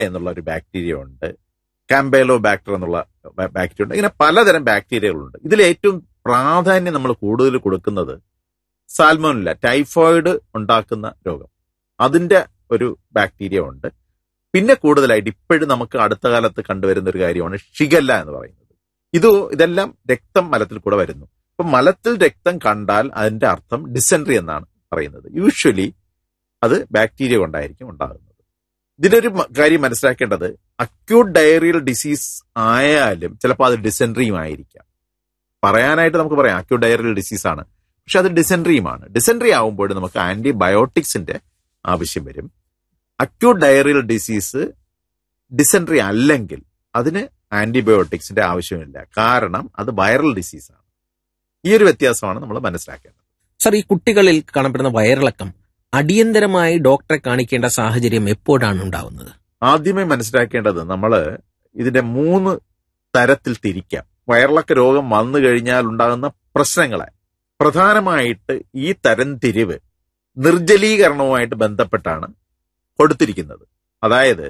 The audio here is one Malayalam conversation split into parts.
എന്നുള്ള ഒരു ബാക്ടീരിയ ഉണ്ട് കാമ്പേലോ ബാക്ടർ എന്നുള്ള ബാ- ബാക്ടീരിയ ഉണ്ട് ഇങ്ങനെ പലതരം ബാക്ടീരിയകളുണ്ട് ഇതിൽ ഏറ്റവും പ്രാധാന്യം നമ്മൾ കൂടുതൽ കൊടുക്കുന്നത് സാൽമോനില്ല ടൈഫോയിഡ് ഉണ്ടാക്കുന്ന രോഗം അതിന്റെ ഒരു ബാക്ടീരിയ ഉണ്ട് പിന്നെ കൂടുതലായിട്ട് ഇപ്പോഴും നമുക്ക് അടുത്ത കാലത്ത് കണ്ടുവരുന്ന ഒരു കാര്യമാണ് ഷിഗല്ല എന്ന് പറയുന്നത് ഇത് ഇതെല്ലാം രക്തം മലത്തിൽ കൂടെ വരുന്നു അപ്പൊ മലത്തിൽ രക്തം കണ്ടാൽ അതിന്റെ അർത്ഥം ഡിസെൻട്രി എന്നാണ് പറയുന്നത് യൂഷ്വലി അത് ബാക്ടീരിയ കൊണ്ടായിരിക്കും ഉണ്ടാകുന്നത് ഇതിനൊരു മ- കാര്യം മനസ്സിലാക്കേണ്ടത് അക്യൂട്ട് ഡയറിയൽ ഡിസീസ് ആയാലും ചിലപ്പോൾ അത് ഡിസെൻട്രിയും ആയിരിക്കാം പറയാനായിട്ട് നമുക്ക് പറയാം അക്യൂട്ട് ഡയറിയൽ ഡിസീസ് ആണ് പക്ഷെ അത് ഡിസെൻട്രിയുമാണ് ഡിസെൻട്രി ആവുമ്പോൾ നമുക്ക് ആന്റിബയോട്ടിക്സിന്റെ ആവശ്യം വരും അക്യൂട്ട് ഡയറിയൽ ഡിസീസ് ഡിസെൻട്രി അല്ലെങ്കിൽ അതിന് ആന്റിബയോട്ടിക്സിന്റെ ആവശ്യമില്ല കാരണം അത് വൈറൽ ഡിസീസാണ് ഈ ഒരു വ്യത്യാസമാണ് നമ്മൾ മനസ്സിലാക്കേണ്ടത് സർ ഈ കുട്ടികളിൽ കാണപ്പെടുന്ന വയറിളക്കം അടിയന്തരമായി ഡോക്ടറെ കാണിക്കേണ്ട സാഹചര്യം എപ്പോഴാണ് ഉണ്ടാവുന്നത് ആദ്യമേ മനസ്സിലാക്കേണ്ടത് നമ്മൾ ഇതിന്റെ മൂന്ന് തരത്തിൽ തിരിക്കാം വയറിളക്ക രോഗം വന്നു കഴിഞ്ഞാൽ ഉണ്ടാകുന്ന പ്രശ്നങ്ങളെ പ്രധാനമായിട്ട് ഈ തരംതിരിവ് നിർജ്ജലീകരണവുമായിട്ട് ബന്ധപ്പെട്ടാണ് കൊടുത്തിരിക്കുന്നത് അതായത്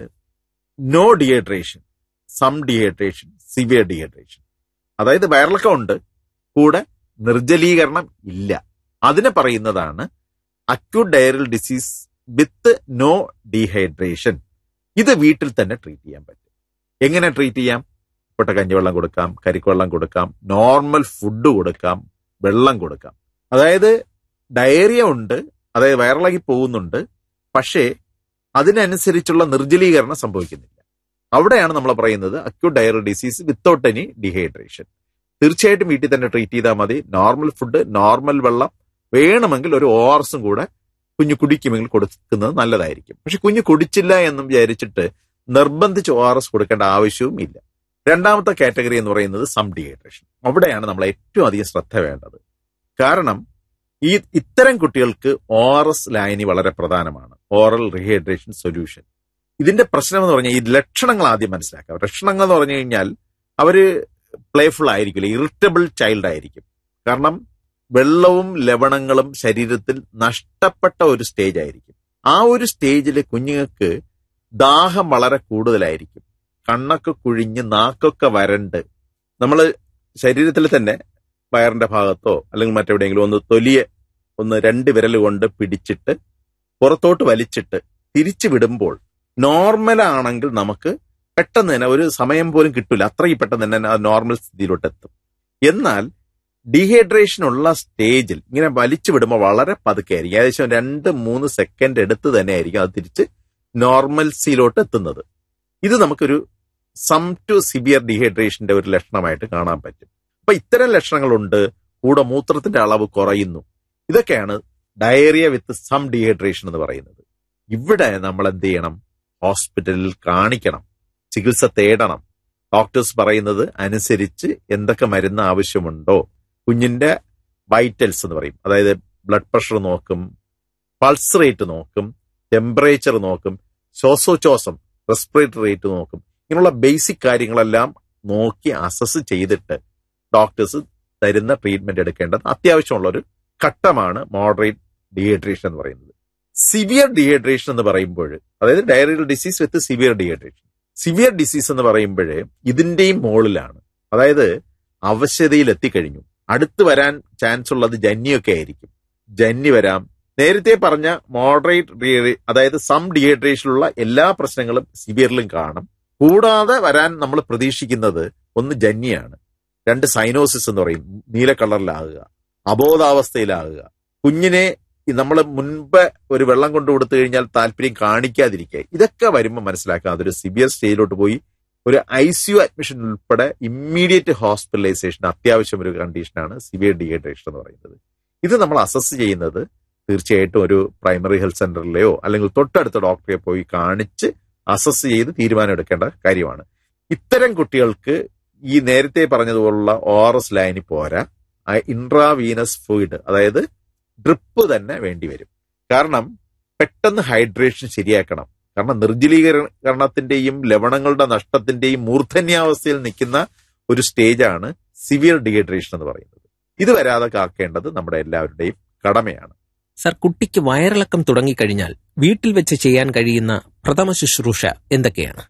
no dehydration some dehydration severe dehydration അതായത് വയറിളക്കം ഉണ്ട് കൂടെ നിർജ്ജലീകരണം ഇല്ല അതിനെ പറയുന്നതാണ് acute diarrhoeal disease with no dehydration ഇത് വീട്ടിൽ തന്നെ ട്രീറ്റ് ചെയ്യാൻ പറ്റും എങ്ങനെ ട്രീറ്റ് ചെയ്യാം പൊട്ട കഞ്ഞിവെള്ളം കൊടുക്കാം കരിക്കുവെള്ളം കൊടുക്കാം നോർമൽ ഫുഡ് കൊടുക്കാം വെള്ളം കൊടുക്കാം അതായത് ഡയറിയ ഉണ്ട് അതായത് വയറിളകി പോകുന്നുണ്ട് പക്ഷേ അതിനനുസരിച്ചുള്ള നിർജ്ജലീകരണം സംഭവിക്കുന്നില്ല അവിടെയാണ് നമ്മൾ പറയുന്നത് acute diarrhoeal disease without any dehydration തീർച്ചയായിട്ടും വീട്ടിൽ തന്നെ ട്രീറ്റ് ചെയ്താൽ മതി നോർമൽ ഫുഡ് നോർമൽ വെള്ളം വേണമെങ്കിൽ ഒരു ഒ ആർ എസും കൂടെ കുഞ്ഞു കുടിക്കുമെങ്കിൽ കൊടുക്കുന്നത് നല്ലതായിരിക്കും പക്ഷെ കുഞ്ഞു കുടിച്ചില്ല എന്നും വിചാരിച്ചിട്ട് നിർബന്ധിച്ച് ഒ ആർ എസ് കൊടുക്കേണ്ട ആവശ്യവും ഇല്ല രണ്ടാമത്തെ കാറ്റഗറി എന്ന് പറയുന്നത് സം ഡീഹൈഡ്രേഷൻ അവിടെയാണ് നമ്മൾ ഏറ്റവും അധികം ശ്രദ്ധ വേണ്ടത് കാരണം ഈ ഇത്തരം കുട്ടികൾക്ക് ഒ ആർ എസ് ലായനി വളരെ പ്രധാനമാണ് ഓറൽ റീഹൈഡ്രേഷൻ സൊല്യൂഷൻ ഇതിന്റെ പ്രശ്നം എന്ന് പറഞ്ഞാൽ ഈ ലക്ഷണങ്ങൾ ആദ്യം മനസ്സിലാക്കാം ലക്ഷണങ്ങൾ എന്ന് പറഞ്ഞു കഴിഞ്ഞാൽ അവര് പ്ലേഫുൾ ആയിരിക്കില്ല ഇറിറ്റബിൾ ചൈൽഡ് ആയിരിക്കും കാരണം വെള്ളവും ലവണങ്ങളും ശരീരത്തിൽ നഷ്ടപ്പെട്ട ഒരു സ്റ്റേജ് ആയിരിക്കും ആ ഒരു സ്റ്റേജിൽ കുഞ്ഞുങ്ങൾക്ക് ദാഹം വളരെ കൂടുതലായിരിക്കും കണ്ണൊക്കെ കുഴിഞ്ഞ് നാക്കൊക്കെ വരണ്ട് നമ്മൾ ശരീരത്തിൽ തന്നെ വയറിന്റെ ഭാഗത്തോ അല്ലെങ്കിൽ മറ്റെവിടെയെങ്കിലും ഒന്ന് തൊലിയെ ഒന്ന് രണ്ട് വിരൽ കൊണ്ട് പിടിച്ചിട്ട് പുറത്തോട്ട് വലിച്ചിട്ട് തിരിച്ചു വിടുമ്പോൾ നോർമൽ ആണെങ്കിൽ നമുക്ക് പെട്ടെന്ന് തന്നെ ഒരു സമയം പോലും കിട്ടില്ല അത്രയും പെട്ടെന്ന് തന്നെ ആ നോർമൽ സ്ഥിതിയിലോട്ട് എത്തും എന്നാൽ ഡീഹൈഡ്രേഷൻ ഉള്ള സ്റ്റേജിൽ ഇങ്ങനെ വലിച്ചു വിടുമ്പോൾ വളരെ പതുക്കെ ആയിരിക്കും ഏകദേശം രണ്ട് മൂന്ന് സെക്കൻഡ് എടുത്ത് തന്നെ ആയിരിക്കും അത് തിരിച്ച് നോർമൽസിയിലോട്ട് എത്തുന്നത് ഇത് നമുക്കൊരു സം ടു സിവിയർ ഡീഹൈഡ്രേഷന്റെ ഒരു ലക്ഷണമായിട്ട് കാണാൻ പറ്റും അപ്പൊ ഇത്തരം ലക്ഷണങ്ങളുണ്ട് കൂടെ മൂത്രത്തിന്റെ അളവ് കുറയുന്നു ഇതൊക്കെയാണ് ഡയറിയ വിത്ത് സം ഡീഹൈഡ്രേഷൻ എന്ന് പറയുന്നത് ഇവിടെ നമ്മൾ എന്ത് ചെയ്യണം ഹോസ്പിറ്റലിൽ കാണിക്കണം ചികിത്സ തേടണം ഡോക്ടേഴ്സ് പറയുന്നത് അനുസരിച്ച് എന്തൊക്കെ മരുന്ന് ആവശ്യമുണ്ടോ കുഞ്ഞിന്റെ വൈറ്റൽസ് എന്ന് പറയും അതായത് ബ്ലഡ് പ്രഷർ നോക്കും പൾസ് റേറ്റ് നോക്കും ടെമ്പറേച്ചർ നോക്കും ശ്വാസോച്ഛ്വാസം റെസ്പിറേറ്ററി റേറ്റ് നോക്കും ഇങ്ങനെയുള്ള ബേസിക് കാര്യങ്ങളെല്ലാം നോക്കി അസസ് ചെയ്തിട്ട് ഡോക്ടേഴ്സ് തരുന്ന ട്രീറ്റ്മെന്റ് എടുക്കേണ്ടത് അത്യാവശ്യമുള്ള ഒരു ഘട്ടമാണ് മോഡറേറ്റ് ഡീഹൈഡ്രേഷൻ എന്ന് പറയുന്നത് സിവിയർ ഡീഹൈഡ്രേഷൻ എന്ന് പറയുമ്പോൾ അതായത് diarrhoeal disease with severe dehydration severe disease എന്ന് പറയുമ്പോൾ ഇതിന്റെയും മുകളിലാണ് അതായത് അവശതയിൽ എത്തിക്കഴിഞ്ഞു അടുത്ത് വരാൻ ചാൻസ് ഉള്ളത് ജന്നിയൊക്കെ ആയിരിക്കും ജന്നി വരാം നേരത്തെ പറഞ്ഞ മോഡറേറ്റ് അതായത് സം ഡീഹൈഡ്രേഷനിലുള്ള എല്ലാ പ്രശ്നങ്ങളും സിവിയറിലും കാണും കൂടാതെ വരാൻ നമ്മൾ പ്രതീക്ഷിക്കുന്നത് ഒന്ന് ജന്നിയാണ് രണ്ട് സൈനോസിസ് എന്ന് പറയും നീല കളറിലാകുക അബോധാവസ്ഥയിലാകുക കുഞ്ഞിനെ നമ്മൾ മുൻപ് ഒരു വെള്ളം കൊണ്ടു കൊടുത്തു കഴിഞ്ഞാൽ താല്പര്യം കാണിക്കാതിരിക്കുക ഇതൊക്കെ വരുമ്പോൾ മനസ്സിലാക്കാം അതൊരു സിവിയർ സ്റ്റേജിലോട്ട് പോയി ഒരു ഐ സി യു അഡ്മിഷൻ ഉൾപ്പെടെ ഇമ്മീഡിയറ്റ് ഹോസ്പിറ്റലൈസേഷൻ അത്യാവശ്യം ഒരു കണ്ടീഷനാണ് സിവിയർ ഡീഹൈഡ്രേഷൻ എന്ന് പറയുന്നത് ഇത് നമ്മൾ അസസ് ചെയ്യുന്നത് തീർച്ചയായിട്ടും ഒരു പ്രൈമറി ഹെൽത്ത് സെന്ററിലെയോ അല്ലെങ്കിൽ തൊട്ടടുത്ത ഡോക്ടറെ പോയി കാണിച്ച് അസസ് ചെയ്ത് തീരുമാനം എടുക്കേണ്ട കാര്യമാണ് ഇത്തരം കുട്ടികൾക്ക് ഈ നേരത്തെ പറഞ്ഞതുപോലുള്ള ഒ ആർ എസ് ലൈനി പോരാ ഇൻട്രാവീനസ് ഫ്ലൂയിഡ് അതായത് ഡ്രിപ്പ് തന്നെ വേണ്ടി വരും കാരണം പെട്ടെന്ന് ഹൈഡ്രേഷൻ ശരിയാക്കണം കാരണം നിർജ്ജലീകരണത്തിന്റെയും ലവണങ്ങളുടെ നഷ്ടത്തിന്റെയും മൂർധന്യാവസ്ഥയിൽ നിൽക്കുന്ന ഒരു സ്റ്റേജാണ് സിവിയർ ഡീഹൈഡ്രേഷൻ എന്ന് പറയുന്നത് ഇത് വരാതെ കാക്കേണ്ടത് നമ്മുടെ എല്ലാവരുടെയും കടമയാണ് സർ കുട്ടിക്ക് വയറിളക്കം തുടങ്ങിക്കഴിഞ്ഞാൽ വീട്ടിൽ വെച്ച് ചെയ്യാൻ കഴിയുന്ന പ്രഥമ ശുശ്രൂഷ എന്തൊക്കെയാണ്